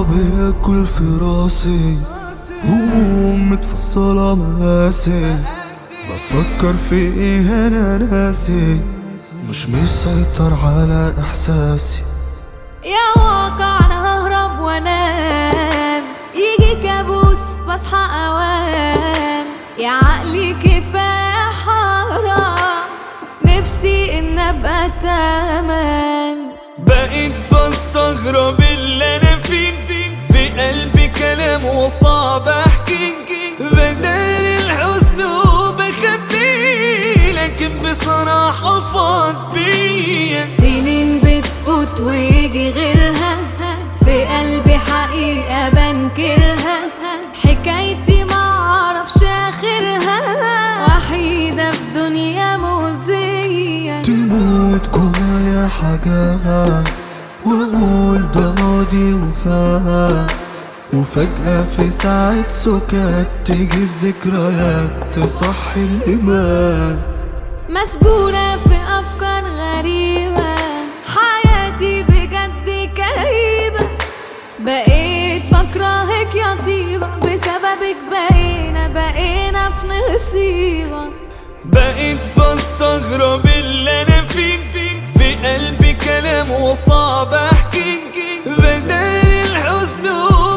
بياكل في راسي هموم متفصلة مقاسي بفكر في ايه انا ناسي مش مسيطر على احساسي يا واقع انا ههرب وانام يجي كابوس بصحى اوام يا عقلي كفايه حرام نفسي ان ابقى تمام بقيت بستغرب اللي انا فيه في قلبي كلام وصعب احكي بدار الحزن وبخبيه لكن بصراحة فاض بيا سنين بتفوت ويجي غيرها في قلبي حقيقة بنكرها حكايتي معرفش اخرها وحيدة في دنيا مؤذية تموت جوايا حاجات واقول ده ماضي وفات وفجأة في ساعة سكات تيجي الذكريات تصحي الإيمان مسجونة في أفكار غريبة حياتي بجد كئيبة بقيت بكرهك يا طيبة بسببك بقينا بقينا في نصيبة بقيت بستغرب اللي انا فيه في قلبي كلام وصعب احكي بدار الحزن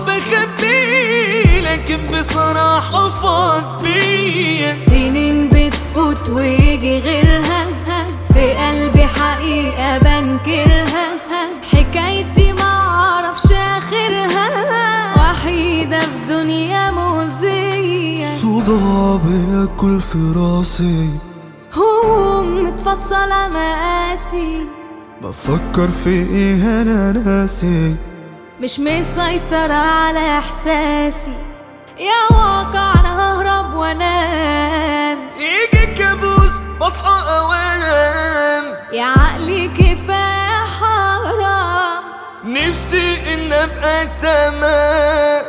وبخبيه لكن بصراحة فاض بيا سنين بتفوت ويجي غيرها في قلبي حقيقة بنكرها حكايتي معرفش آخرها وحيدة في دنيا مؤذية صداع بياكل في راسي هموم متفصلة مقاسي بفكر في ايه انا ناسي مش مسيطرة على إحساسي يا واقع أنا ههرب وأنام يجي كابوس بصحى اوام يا عقلي كفاية حرام نفسي ان ابقى تمام